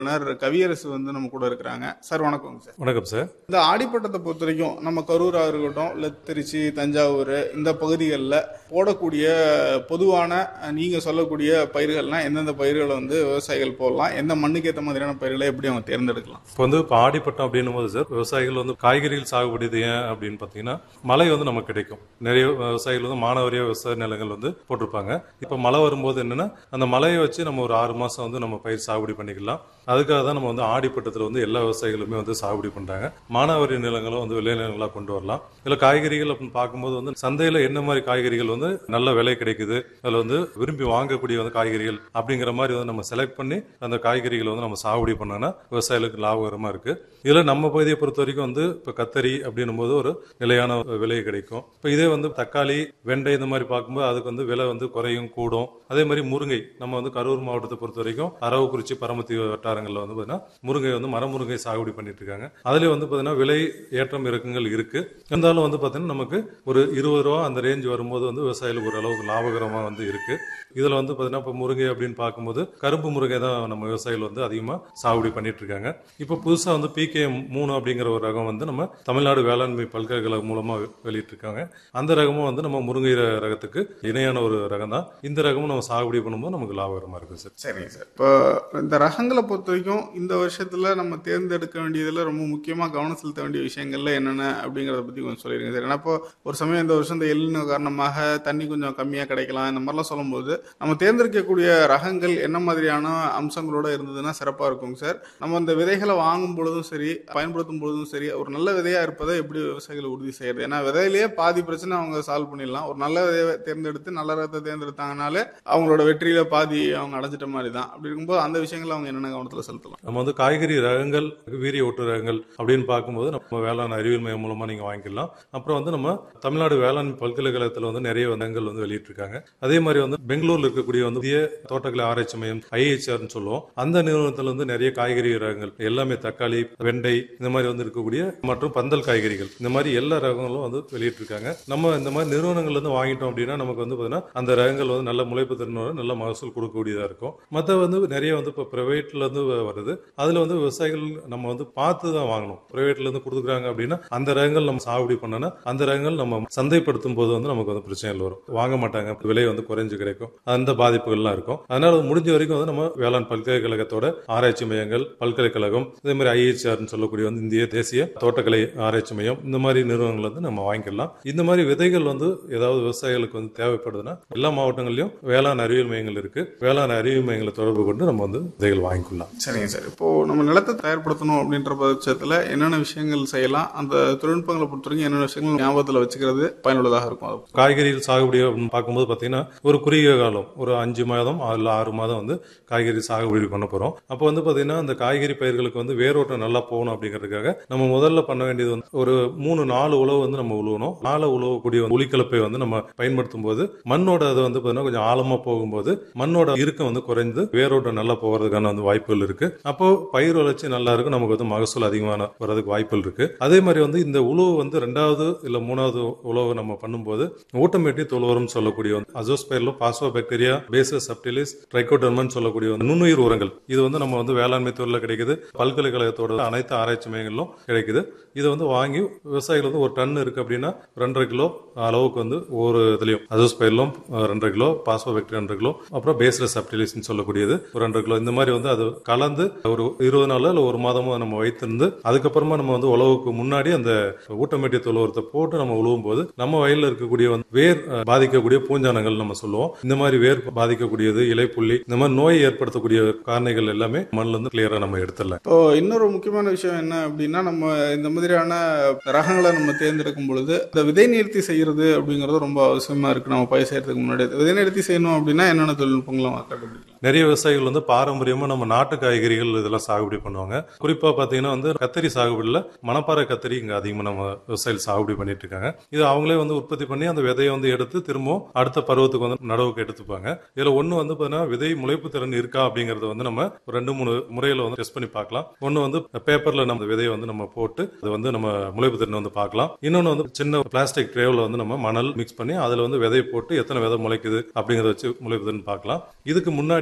கவியரசு வந்து நம்ம கூட இருக்கிறாங்க சார் வணக்கங்க சார் வணக்கம் சார் இந்த ஆடிப்பட்டத்தை பொறுத்த வரைக்கும் நம்ம கரூரா இருக்கட்டும் இல்லை திருச்சி தஞ்சாவூர் இந்த பகுதிகளில் போடக்கூடிய பொதுவான அஹ், நீங்க சொல்லக்கூடிய பயிர்கள்லாம் எந்தெந்த பயிர்களை வந்து விவசாயிகள் போடலாம் எந்த மண்ணுக்கு ஏற்ற மாதிரியான பயிர்களை எப்படி அவங்க தேர்ந்தெடுக்கலாம் இப்போ வந்து இப்போ ஆடிப்பட்டம் அப்படின்னும் போது சார் விவசாயிகள் வந்து காய்கறிகள் சாகுபடி இது ஏன் அப்படின்னு பார்த்தீங்கன்னா மழை வந்து நமக்கு கிடைக்கும் நிறைய விவசாயிகள் வந்து மானவரிய விவசாய நிலங்கள் வந்து போட்டிருப்பாங்க இப்போ மழை வரும்போது என்னன்னா அந்த மழையை வச்சு நம்ம ஒரு ஆறு மாசம் வந்து நம்ம பயிர் சாகுபடி பண்ணிக்கலாம் அதுக்காக தான் நம்ம வந்து ஆடிப்பட்டத்தில் வந்து எல்லா விவசாயிகளுமே வந்து சாகுபடி பண்றாங்க மானாவாரி நிலங்களை வந்து விளை நிலங்களாக கொண்டு வரலாம் இதுல காய்கறிகள் அப்படின்னு பார்க்கும்போது வந்து சந்தையில என்ன மாதிரி காய்கறிகள் வந்து நல்ல விலை கிடைக்குது அதுல வந்து விரும்பி வாங்கக்கூடிய வந்து காய்கறிகள் அப்படிங்கிற மாதிரி வந்து நம்ம செலக்ட் பண்ணி அந்த காய்கறிகளை வந்து நம்ம சாகுபடி பண்ணோம்னா விவசாயிகளுக்கு லாபகரமா இருக்கு இதுல நம்ம பகுதியை பொறுத்த வரைக்கும் வந்து இப்போ கத்தரி அப்படின்னும் போது ஒரு நிலையான விலை கிடைக்கும் இப்போ இதே வந்து தக்காளி வெண்டை இந்த மாதிரி பார்க்கும்போது அதுக்கு வந்து விலை வந்து குறையும் கூடும் அதே மாதிரி முருங்கை நம்ம வந்து கரூர் மாவட்டத்தை பொறுத்த வரைக்கும் அரவக்குறிச்சி பரமத்தி வட்டாரங்களில் வந்து பார்த்தீங்கன்னா முருங்கை வந்து மரமுருங்கை சாகுபடி பண்ணிட்டு இருக்காங்க அதுலேயே வந்து பார்த்தீங்கன்னா விலை ஏற்றம் இறக்கங்கள் இருக்கு இருந்தாலும் வந்து பார்த்தீங்கன்னா நமக்கு ஒரு இருபது ரூபா அந்த ரேஞ்ச் வரும்போது வந்து விவசாயிகளுக்கு ஓரளவுக்கு லாபகரமாக வந்து இருக்கு இதில் வந்து பார்த்தீங்கன்னா இப்போ முருங்கை அப்படின்னு பார்க்கும்போது கரும்பு முருங்கை தான் நம்ம விவசாயிகள் வந்து அதிகமாக சாகுபடி பண்ணிட்டு இருக்காங்க இப்போ புதுசாக வந்து பிகே மூணு அப்படிங்கிற ஒரு ரகம் வந்து நம்ம தமிழ்நாடு வேளாண்மை பல்கலைக்கழகம் மூலமாக வெளியிட்டிருக்காங்க அந்த ரகமும் வந்து நம்ம முருங்கை ர- ரகத்துக்கு இணையான ஒரு ரகம் தான் இந்த ரகமும் நம்ம சாகுபடி பண்ணும்போது நமக்கு லாபகரமாக இருக்கும் சார் சரிங்க சார் இப்போ இந்த ரகங்களை பொறுத்த வரைக்கும் இந்த வருஷத்துல நம்ம தேர்ந்தெடுக்க வேண்டியதுல ரொம்ப முக்கியமா கவனம் செலுத்த வேண்டிய விஷயங்கள்ல என்னென்ன அப்படிங்கறத பத்தி கொஞ்சம் சொல்லிருங்க சார் ஏன்னா இப்போ ஒரு சமயம் இந்த வருஷம் இந்த எல்லின காரணமாக தண்ணி கொஞ்சம் கம்மியா கிடைக்கலாம் இந்த மாதிரிலாம் சொல்லும்போது நம்ம தேர்ந்தெடுக்கக்கூடிய ரகங்கள் என்ன மாதிரியான அம்சங்களோட இருந்ததுன்னா சிறப்பா இருக்குங்க சார் நம்ம இந்த விதைகளை வாங்கும் பொழுதும் சரி பயன்படுத்தும் பொழுதும் சரி ஒரு நல்ல விதையா இருப்பதை எப்படி விவசாயிகள் உறுதி செய்யறது ஏன்னா விதையிலேயே பாதி பிரச்சனை அவங்க சால்வ் பண்ணிடலாம் ஒரு நல்ல விதையை தேர்ந்தெடுத்து நல்ல ரகத்தை தேர்ந்தெடுத்தாங்கனாலே அவங்களோட வெற்றியில பாதி அவங்க அடைஞ்சிட்ட மாதிரி தான் அப்படி இருக்கும்போது அந்த விஷயங்களை அவங்க என்னென்ன கவனத்துல செலுத்தலாம் நம்ம வந்து காய்கறி ரகங்கள் வீரிய ஒட்டு ரகங்கள் அப்படின்னு பார்க்கும்போது நம்ம வேளாண் அறிவியல் மையம் மூலமா நீங்க வாங்கிக்கலாம் அப்புறம் வந்து நம்ம தமிழ்நாடு வேளாண் பல்கலைக்கழகத்துல வந்து நிறைய ரகங்கள் வந்து வெளியிட்டிருக்காங்க அதே மாதிரி வந்து பெங்களூர்ல இருக்கக்கூடிய வந்து இந்திய தோட்டக்கலை ஆராய்ச்சி மையம் ஐஹெச்ஆர்னு சொல்லுவோம் அந்த நிறுவனத்துல வந்து நிறைய காய்கறி ரகங்கள் எல்லாமே தக்காளி வெண்டை இந்த மாதிரி வந்து இருக்கக்கூடிய மற்றும் பந்தல் காய்கறிகள் இந்த மாதிரி எல்லா ரகங்களும் வந்து வெளியிட்டிருக்காங்க நம்ம இந்த மாதிரி நிறுவனங்கள்ல இருந்து வாங்கிட்டோம் அப்படின்னா நமக்கு வந்து பாத்தீங்கன்னா அந்த ரகங்கள் வந்து நல்ல முளைப்பு திறனோட நல்ல மகசூல் கொடுக்கக்கூடியதா இருக்கும் மற்ற வந்து நிறைய வந்து இப்போ பிரைவேட்ல இருந்து வ- வருது அதுல வந்து விவசாயிகள் நம்ம வந்து பார்த்து தான் வாங்கணும் பிரைவேட்ல இருந்து கொடுக்குறாங்க அப்படின்னா அந்த ரகங்கள் நம்ம சாகுபடி பண்ணோம்னா அந்த ரகங்கள் நம்ம சந்தைப்படுத்தும் போது வந்து நமக்கு வந்து பிரச்சனைகள் வரும் வாங்க மாட்டாங்க விலை வந்து குறைஞ்சு கிடைக்கும் அந்த பாதிப்புகள்லாம் இருக்கும் அதனால முடிஞ்ச வரைக்கும் வந்து நம்ம வேளாண் பல்கலைக்கழகத்தோட ஆராய்ச்சி மையங்கள் பல்கலைக்கழகம் இதே மாதிரி ஐஹெச்ஆர்னு சொல்லக்கூடிய வந்து இந்திய தேசிய தோட்டக்கலை ஆராய்ச்சி மையம் இந்த மாதிரி நிறுவனங்கள் வந்து நம்ம வாங்கிக்கலாம் இந்த மாதிரி விதைகள் வந்து ஏதாவது விவசாயிகளுக்கு வந்து தேவைப்படுதுன்னா எல்லா மாவட்டங்களிலும் வேளாண் அறிவியல் மையங்கள் இருக்கு வேளாண் அறிவியல் மையங்களை தொடர்பு கொண்டு நம்ம வந்து விதைகள் வாங்கிக்கலாம் சரிங்க சார் இப்போ நம்ம நிலத்தை தயார்படுத்தணும் அப்படின்ற பட்சத்துல என்னென்ன விஷயங்கள் செய்யலாம் அந்த தொழில்நுட்பங்களை பொறுத்த வரைக்கும் என்னென்ன விஷயங்கள் ஞாபகத்துல வச்சுக்கிறது பயனுள்ளதாக இருக்கும் அது காய்கறிகள் சாகுபடி அப்படின்னு பார்க்கும்போது பார்த்தீங்கன்னா ஒரு குறுகிய காலம் ஒரு அஞ்சு மாதம் இல்ல ஆறு மாதம் வந்து காய்கறி சாகுபடி பண்ண போறோம் அப்போ வந்து பார்த்தீங்கன்னா அந்த காய்கறி பயிர்களுக்கு வந்து வேரோட்டம் நல்லா போகணும் அப்படிங்கிறதுக்காக நம்ம முதல்ல பண்ண வேண்டியது வந்து ஒரு மூணு நாலு உழவு வந்து நம்ம உழுவணும் நாலு உழவக்கூடிய உளிக்கலப்பை வந்து நம்ம பயன்படுத்தும் போது மண்ணோட அது வந்து பார்த்தீங்கன்னா கொஞ்சம் ஆழமா போகும்போது மண்ணோட இறுக்கம் வந்து குறைந்து வேரோட்டம் நல்லா போகிறதுக்கான வந்து வாய்ப்புகள் இருக்கு அப்போ பயிர் வளர்ச்சி நல்லா இருக்கும் நமக்கு வந்து மகசூல் அதிகமான வரதுக்கு வாய்ப்புகள் இருக்கு அதே மாதிரி வந்து இந்த உழவு வந்து ரெண்டாவது இல்ல மூணாவது உழவு நம்ம பண்ணும்போது ஊட்டமேட்டி தொழுவரம் சொல்லக்கூடிய வந்து azospirillum phospho bacteria bacillus subtilis trichoderma சொல்லக்கூடிய வந்து நுண்ணுயிர் உரங்கள் இது வந்து நம்ம வந்து வேளாண்மை துறையில் கிடைக்குது பல்கலைக்கழகத்தோட அனைத்து ஆராய்ச்சி மையங்களிலும் கிடைக்குது இதை வந்து வாங்கி விவசாயிகள் வந்து ஒரு டன் இருக்கு அப்படின்னா ரெண்டரை கிலோ அளவுக்கு வந்து ஒரு இதுலயும் அசோஸ்பைர்லும் ரெண்டரை கிலோ பாஸ்வோ பாக்டீரியா ரெண்டரை கிலோ அப்புறம் பேஸ்லெஸ் சப்டிலிஸ்னு சொல்லக்கூடியது ஒரு ரெண்டரை கிலோ இந்த மாதிரி வந்து அது கலந்து ஒரு இருபது நாள் இல்ல ஒரு மாதமோ நம்ம வைத்திருந்து அதுக்கப்புறமா நம்ம வந்து உழவுக்கு முன்னாடி அந்த ஊட்டமேட்டிய தொழுவரத்தை போட்டு நம்ம உழுவும் போது நம்ம வயல்ல இருக்கக்கூடிய வந்து வேர் அஹ், பாதிக்கக்கூடிய பூஞ்சானங்கள் நம்ம சொல்லுவோம் இந்த மாதிரி வேர் பாதிக்கக்கூடியது இலைப்புள்ளி இந்த மாதிரி நோய் ஏற்படுத்தக்கூடிய காரணிகள் எல்லாமே மண்ணுல இருந்து கிளியரா நம்ம எடுத்துடலாம் இப்போ இன்னொரு முக்கியமான விஷயம் என்ன அப்படின்னா நம்ம இந்த மாதிரியான ரகங்களை நம்ம தேர்ந்தெடுக்கும் பொழுது இந்த விதை நிறுத்தி செய்யறது அப்படிங்கிறது ரொம்ப அவசியமா இருக்கு நம்ம பயிர் செய்யறதுக்கு முன்னாடி விதை நிறுத்தி செய்யணும் அப்படின்னா என்னென்ன தொழில்நுட்பங்களை நம்ம கண்டுபிடிக்கலாம் நிறைய விவசாயிகள் வந்து பாரம்பரியமா நம்ம நாட்டு காய்கறிகள் இதெல்லாம் சாகுபடி பண்ணுவாங்க குறிப்பா பாத்தீங்கன்னா வந்து கத்தரி சாகுபடியில மணப்பாறை கத்தரி இங்க அதிகமா நம்ம விவசாயிகள் சாகுபடி பண்ணிட்டு இருக்காங்க இது அவங்களே வந்து உற்பத்தி பண்ணி அந்த விதையை வந்து எடுத்து திரும்பவும் அடுத்த பருவத்துக்கு வந்து நடவுக்கு எடுத்துப்பாங்க இதுல ஒண்ணு வந்து பாத்தீங்கன்னா விதை முளைப்பு திறன் இருக்கா அப்படிங்கறத வந்து நம்ம ஒரு ரெண்டு மூணு முறையில வந்து டெஸ்ட் பண்ணி பார்க்கலாம் ஒண்ணு வந்து பேப்பர்ல நம்ம விதையை வந்து நம்ம போட்டு அது வந்து நம்ம முளைப்பு திறன் வந்து பார்க்கலாம் இன்னொன்னு வந்து சின்ன பிளாஸ்டிக் ட்ரேவில் வந்து நம்ம மணல் மிக்ஸ் பண்ணி அதுல வந்து விதையை போட்டு எத்தனை விதை முளைக்குது அப்படிங்கறத வச்சு முளைப்பு திறன் பார்க்கலாம் இதுக்கு முன்னாடி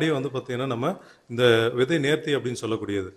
வந்து பார்த்தீங்கன்னா நம்ம இந்த விதை நேர்த்தி அப்படின்னு சொல்லக்கூடியது